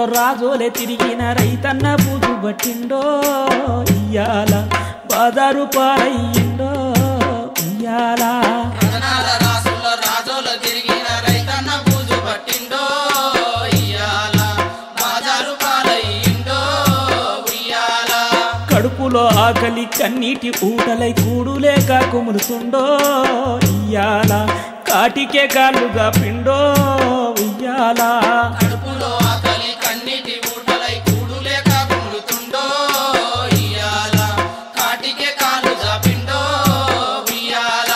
రాజోలే తిరిగిన రైతన్న బూజు పట్టిండో ఇయ్యాల బాదారు పాలయ్యిండో ఇయ్యాల రతనాల రాసుల్లో రాజోలు తిరిగిన రైతన్న బూజు పట్టిండో ఇయ్యాల బాజారు పాలయ్యిండో ఉయ్యాల కడుపులో ఆకలి కన్నీటి ఊటలై కూడులేక కుమురుతుండో ఇయ్యాల కాటికే కాళ్ళుగా పిండో ఇయ్యాల కడుపులో ఆకలి కన్నీటి ఊటలై కూడులేక కుమురుతుండో ఇయ్యాల కాటికే కాలు జాపిండో ఉయ్యాల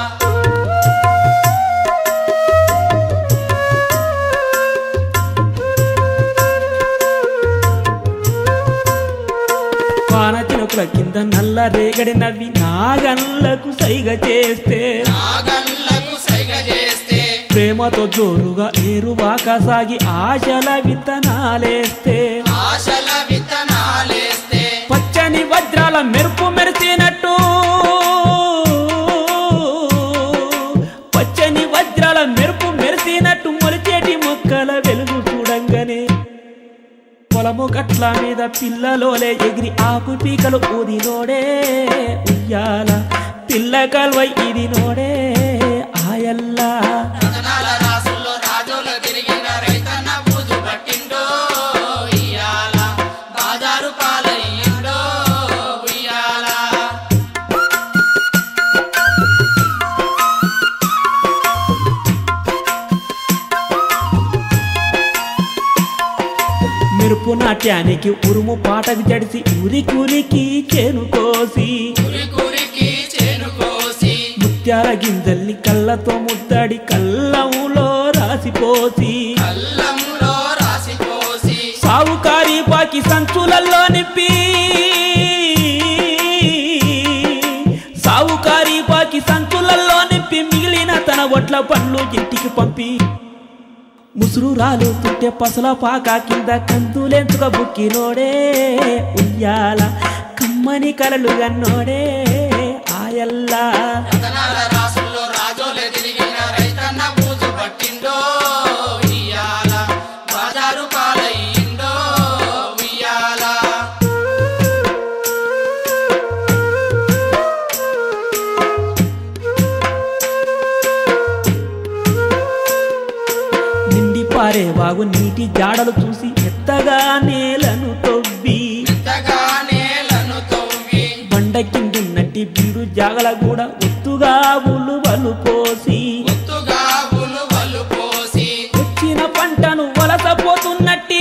వాన చినుకుల కింద నల్ల రేగడి నవ్వి నాగన్లకు సైగ చేస్తే నాగన్లకు సైగ చేస్తే ప్రేమతో జోరుగా ఏరువాక సాగి ఆశల విత్తనాలేస్తే ఆశల విత్తనాలేస్తే పచ్చని వజ్రాల మెరుపు మెరిసినట్టు పచ్చని వజ్రాల మెరుపు మెరిసినట్టు మొలిచేటి మొక్కల వెలుగు చూడంగానే పొలము గట్ల మీద పిల్లలోలే ఎగిరి ఆకు పీకలు ఊదినోడే ఉయ్యాల పిల్ల కల్వై ఇది నోడే ఆయల్లా రతనాల రాసుల్లో రాజోల తిరిగిన రైతన్న బూజు పట్టిండో ఇయ్యాల బాజారు పాలయ్యిండో ఉయ్యాల మెరుపు నాట్యానికి ఉరుము పాటకు జడిసి ఉరికురికి చేను కోసి కురి కురికి చేను కోసి ముత్యాల గింజల్ని కళ్ళతో ముద్దడి కళ్ళములో రాసిపోసి కళ్ళంలో రాసి పోసి సావుకారి పాకి సంచులల్లో నింపి సావుకారి పాకి సంచులల్లో నింపి మిగిలిన తన ఒట్ల పండ్లు ఇంటికి పంపి ముసురు రాలుతుంటే పసల పాక కింద కందులెంచుక బుక్కినోడే ఉయ్యాల కమ్మని కలలు గన్నోడే ఆయల్లా రతనాల రాసుల్లో రాజోలే తిరిగిన రైతన్న బూజు పట్టిండో ఇయ్యాల బాజారు పాలయ్యిండో ఉయ్యాల నిండి పారే వాగు నీటి జాడలు చూసి ఎత్తగా నేలను తవ్వి మెత్తగా నేలను తవ్వి బండ కిందున్నట్టి బీడు జాగల కూడా ఒత్తుగా ఉలువలు పోసి ఒత్తుగా ఉలువలు పోసి వచ్చిన పంటను వలసపోతున్నట్టి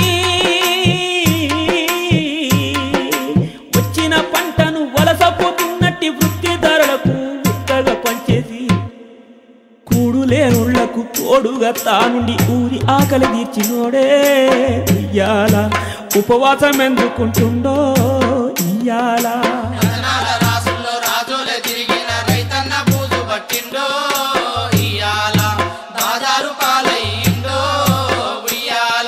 వచ్చిన పంటను వలసపోతున్నట్టి వృత్తిదారులకు ఉత్తగా పంచేసి కూడులేనుళ్లకు తోడుగా తానుండి ఊరి ఆకలి తీర్చినోడే ఇయ్యాల ఉపవాసం ఎందుకుంటుండో ఇయ్యాల రతనాల రాసుల్లో రాజోలే తిరిగిన రైతన్న బూజు పట్టిండో ఇయ్యాల బాజారు పాలయ్యిండో ఉయ్యాల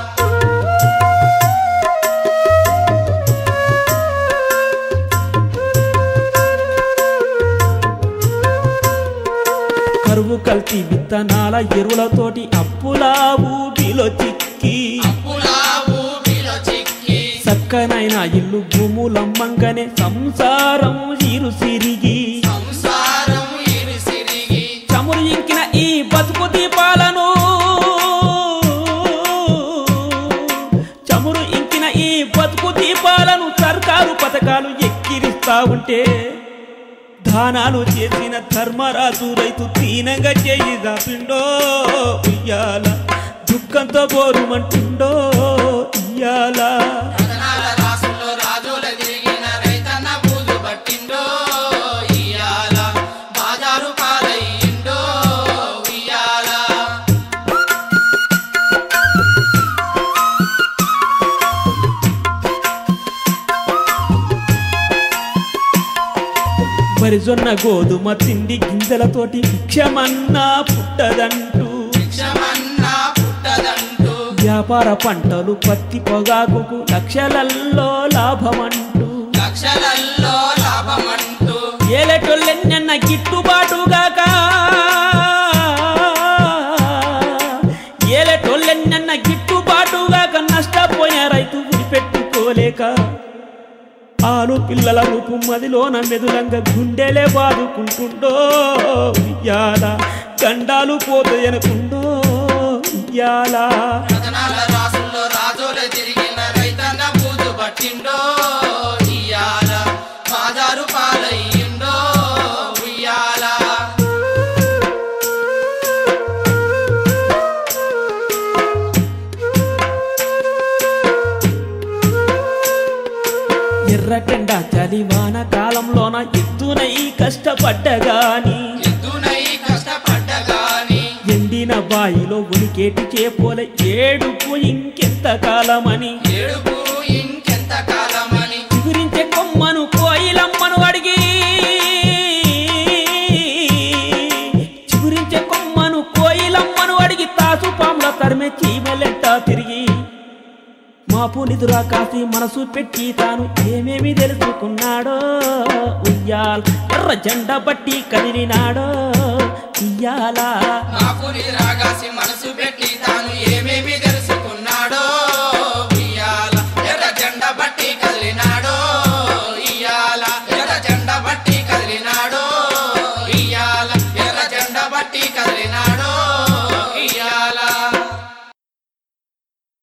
కరువు కల్తీ విత్తనాల ఎరువులతోటి అప్పులా ఊబిలో చిక్కి అప్పులా ఊబిలో చిక్కి చక్కనైన ఇల్లు భూములమ్మంగానే సంసారం ఇరు సిరిగి సంసారం ఇరిసిరిగి చమురు ఇంకిన ఈ బతుకు దీపాలను చమురు ఇంకిన ఈ బతుకు దీపాలను సర్కారు పథకాలు ఎక్కిరిస్తా ఉంటే దానాలు చేసిన ధర్మరాజు రైతు తీనంగా చేయి దాపిండో ఇయ్యాల దుఃఖంతో బోరుమంటుండో ఇయ్యాల రతనాల రాసుల్లో రాజోలే తిరిగిన రైతన్న బూజు పట్టిండో ఇయ్యాల బాజారు పాలయ్యిండో ఉయ్యాల వరిజొన్న గోధుమ తిండి గింజలతోటి భిక్షమన్నా పుట్టదంటూ భిక్షమన్నా పుట్టదంటూ వ్యాపార పంటలు పత్తి పొగాకుకు లక్షలల్లో లాభమంటూ లక్షలల్లో లాభమంటూ ఏలటొల్లెన్న గిట్టుబాటుగాక ఏలటొల్లెన్న గిట్టుబాటుగాక నష్టపో లేక ఆలు పిల్లల రూపు మదిలోన మెదులంగ గుండెలే బాదుకుంటుండో ఉయ్యాల గండాలు పోతాయనుకుండో ఉయ్యాల రతనాల రాసుల్లో రాజులే తిరిగిన రైతన్న బూజు పట్టిండో ఇయ్యాల బాజారు పాలయ్యిండో ఉయ్యాల ఎర్రటెండ చలివాన కాలంలోన ఎత్తునై కష్టపడ్డగాని ఎద్దునై కష్టపడ్డగాని ఎండిన బాయిలో ఉనికేటి చేపోలే ఏడుపు ఇంకెంత కాలమని ఏడుపు ఇంకెంత కాలమని చిగురించే కొమ్మను కోయిలమ్మను అడిగి చిగురించే కొమ్మను కోయిలమ్మను అడిగి తాసు పాముల తరిమే చీమలెంట తిరిగి మాపు నిదురా కాసి మనసు పెట్టి తాను ఏమేమి తెలుసుకున్నాడో ఉయ్యాల్ ఎర్ర జెండ బట్టి కదిలినాడో ఉయ్యాలా నాకు రాగాసి మనసు పెట్టి తాను ఏమేమి తెలుసు